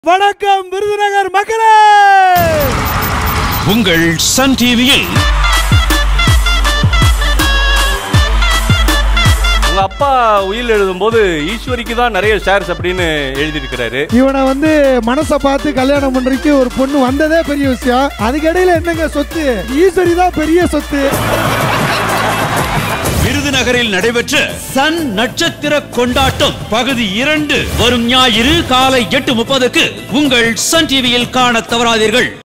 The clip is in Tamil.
வணக்கம் விருதுநகர் மக்களே உங்கள் சன் டிவியில் உங்க அப்பா உயில் எழுதும்போது ஈஸ்வரிக்கு தான் நிறைய ஷேர்ஸ் அப்படின்னு எழுதியிருக்கிறாரு இவனை வந்து மனசை பார்த்து கல்யாணம் பண்றதுக்கு ஒரு பொண்ணு வந்ததே பெரிய விஷயம் அதுக்கிடையில என்னங்க சொத்து ஈஸ்வரி தான் பெரிய சொத்து விருதுநகரில் நடைபெற்ற சன் நட்சத்திர கொண்டாட்டம் பகுதி இரண்டு வரும் ஞாயிறு காலை எட்டு முப்பதுக்கு உங்கள் சன் டிவியில் காண தவறாதீர்கள்